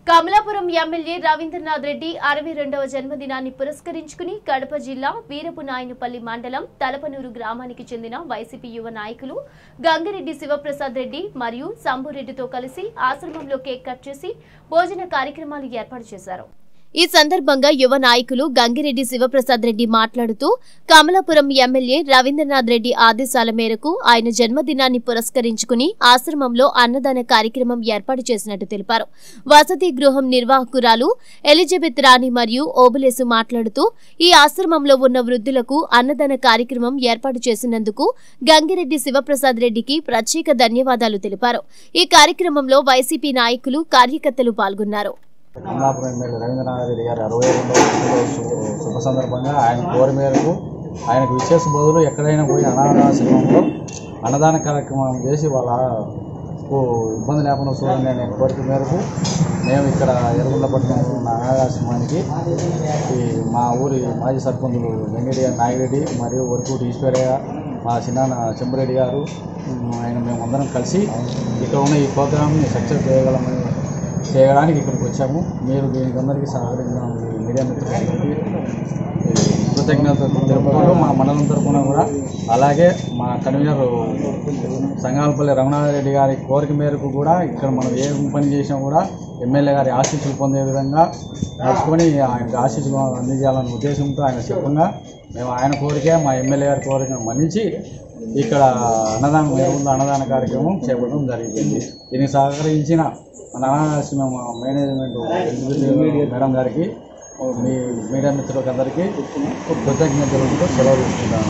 Kamalapuram MLA Rabindranath Reddy అరవై రెండవ జన్మదినాన్ని పురస్కరించుకుని కడప జిల్లా వీరపు నాయనపల్లి మండలం తలపనూరు గ్రామానికి చెందిన వైసీపీ యువ నాయకులు గంగిరెడ్డి శివప్రసాద్ రెడ్డి మరియు సంబురెడ్డితో కలిసి ఆశ్రమంలో కేక్ కట్ చేసి భోజన కార్యక్రమాలు ఏర్పాటు చేశారు ఈ సందర్భంగా యువ నాయకులు గంగిరెడ్డి శివప్రసాద్ రెడ్డి మాట్లాడుతూ కమలాపురం ఎమ్మెల్యే రవీంద్రనాథ్ రెడ్డి ఆదేశాల మేరకు ఆయన జన్మదినాన్ని పురస్కరించుకుని ఆశ్రమంలో అన్నదాన కార్యక్రమం ఏర్పాటు చేసినట్టు తెలిపారు వసతి గృహం నిర్వాహకురాలు ఎలిజబెత్ రాణి మరియు ఓబులేసు మాట్లాడుతూ ఈ ఆశ్రమంలో ఉన్న వృద్ధులకు అన్నదాన కార్యక్రమం ఏర్పాటు చేసినందుకు గంగిరెడ్డి శివప్రసాద్ రెడ్డికి ప్రత్యేక ధన్యవాదాలు తెలిపారు ఈ కార్యక్రమంలో వైసీపీ నాయకులు కార్యకర్తలు పాల్గొన్నారు కమలాపురం ఎమ్మెల్యే రవీంద్రనాథ్ రెడ్డి గారి అరవై రెండవ పుట్టినరోజు శుభ సందర్భంగా ఆయన కోరి మేరకు ఆయనకు విశేష బదులు ఎక్కడైనా పోయి అనాథాశ్రమంలో అన్నదాన కార్యక్రమం చేసి వాళ్ళకు ఇబ్బంది లేకుండా చూడండి అనే కోరిక మేరకు మేము ఇక్కడ ఎర్రగొండపట్నంలో ఉన్న అనాథాశ్రమానికి ఈ మా ఊరి మాజీ సర్పంచులు వెంకటరెడ్డి గారు నాగిరెడ్డి మరియు వరకూటి ఈశ్వరయ్య మా చిన్నాన్న చెంబరెడ్డి గారు ఉమ్, ఆయన మేము అందరం కలిసి ఇక్కడ ఉన్న ఈ ప్రోగ్రామ్ని సక్సెస్ చేయగలమని చేయడానికి ఇక్కడికి వచ్చాము మీరు దీనికి అందరికీ సహకరించిన ఈ మీడియా మిత్రులందరికీ ఈ కృతజ్ఞతలు తెలుపుకుంటూ మా మండలం తరఫున కూడా అలాగే మా కన్వీనర్ సంగాలపల్లి రమణారెడ్డి గారి కోరిక మేరకు కూడా ఇక్కడ మనం ఏ పని చేసినా కూడా ఎమ్మెల్యే గారి ఆశీస్సులు పొందే విధంగా నడుచుకొని ఆయనకు ఆశీస్సులు అందించాలనే ఉద్దేశంతో ఆయన చెప్పంగా మేము ఆయన కోరికే మా ఎమ్మెల్యే గారి కోరికను మన్నించి ఇక్కడ అన్నదానం మేరకు అన్నదాన కార్యక్రమం చేపట్టడం జరిగింది దీనికి సహకరించిన మన అనాథాశ్రమం మేనేజ్మెంట్ ఎగ్జిక్యూటివ్ మేడం గారికి మీ మీడియా మిత్రులకు అందరికీ కృతజ్ఞతలతో సెలవు తీసుకుంటాను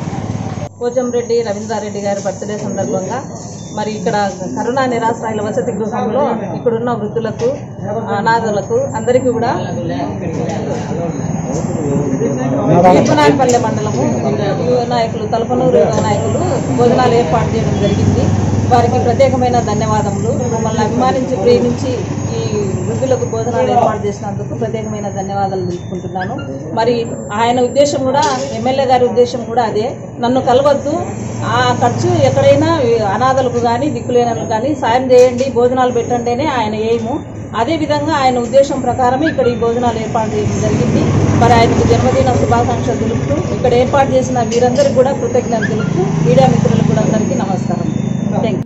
పోచంరెడ్డి రవీంద్రారెడ్డి గారి బర్త్డే సందర్భంగా మరి ఇక్కడ కరుణా నిరాశ్రాయుల వసతి గృహంలో ఇక్కడున్న వృద్ధులకు అనాథులకు అందరికీ కూడా తిరుపనాయపల్లె మండలము యువ నాయకులు తలపనూరు యువ నాయకులు భోజనాలు ఏర్పాటు చేయడం జరిగింది వారికి ప్రత్యేకమైన ధన్యవాదములు మమ్మల్ని అభిమానించి ప్రేమించి ఈ వృద్ధులకు భోజనాలు ఏర్పాటు చేసినందుకు ప్రత్యేకమైన ధన్యవాదాలు తెలుపుకుంటున్నాను మరి ఆయన ఉద్దేశం కూడా ఎమ్మెల్యే గారి ఉద్దేశం కూడా అదే నన్ను కలవద్దు ఆ ఖర్చు ఎక్కడైనా అనాథలకు కానీ దిక్కులేనలకు కానీ సాయం చేయండి భోజనాలు పెట్టండినే ఆయన ఎయిము అదేవిధంగా ఆయన ఉద్దేశం ప్రకారమే ఇక్కడ ఈ భోజనాలు ఏర్పాటు చేయడం జరిగింది మరి ఆయనకు జన్మదిన శుభాకాంక్షలు తెలుపుతూ ఇక్కడ ఏర్పాటు చేసిన మీరందరికీ కూడా కృతజ్ఞతలు తెలుపుతూ మీడియా మిత్రులకు కూడా అందరికీ నమస్కారం